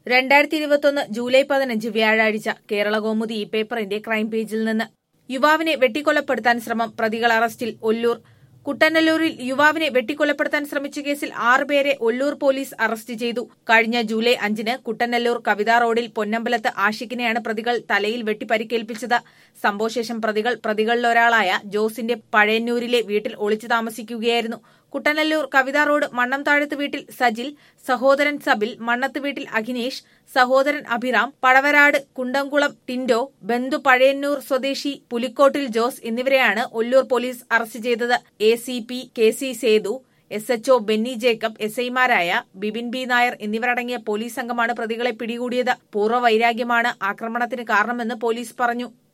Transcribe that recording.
രണ്ടായിരത്തി ഇരുപത്തൊന്ന് ജൂലൈ പതിനഞ്ച് വ്യാഴാഴ്ച കേരള കൗമുദി ഈ പേപ്പറിന്റെ ക്രൈം പേജിൽ നിന്ന് യുവാവിനെ വെട്ടിക്കൊലപ്പെടുത്താൻ ശ്രമം പ്രതികൾ അറസ്റ്റിൽ ഒല്ലൂർ കുട്ടനല്ലൂരിൽ യുവാവിനെ വെട്ടിക്കൊലപ്പെടുത്താൻ ശ്രമിച്ച കേസിൽ ആറുപേരെ ഒല്ലൂർ പോലീസ് അറസ്റ്റ് ചെയ്തു കഴിഞ്ഞ ജൂലൈ അഞ്ചിന് കുട്ടനല്ലൂർ കവിതാ റോഡിൽ പൊന്നമ്പലത്ത് ആഷിഖിനെയാണ് പ്രതികൾ തലയിൽ വെട്ടി പരിക്കേൽപ്പിച്ചത് സംഭവശേഷം പ്രതികൾ പ്രതികളിലൊരാളായ ജോസിന്റെ പഴയന്നൂരിലെ വീട്ടിൽ ഒളിച്ചു താമസിക്കുകയായിരുന്നു കുട്ടനല്ലൂർ കവിതാ റോഡ് മണ്ണം താഴത്ത് വീട്ടിൽ സജിൽ സഹോദരൻ സബിൽ മണ്ണത്ത് വീട്ടിൽ അഖിനേഷ് സഹോദരൻ അഭിറാം പഴവരാട് കുണ്ടംകുളം ടിൻഡോ ബന്ധു പഴയന്നൂർ സ്വദേശി പുലിക്കോട്ടിൽ ജോസ് എന്നിവരെയാണ് ഒല്ലൂർ പോലീസ് അറസ്റ്റ് ചെയ്തത് A C P K C Sethu S HO Benny Jacob S ഐമാരായ ബിബിൻ ബി നായർ എന്നിവരടങ്ങിയ പോലീസ് സംഘമാണ് പ്രതികളെ പിടികൂടിയത് പൂർവ്വ വൈരാഗ്യമാണ് ആക്രമണത്തിന് കാരണമെന്ന് പോലീസ് പറഞ്ഞു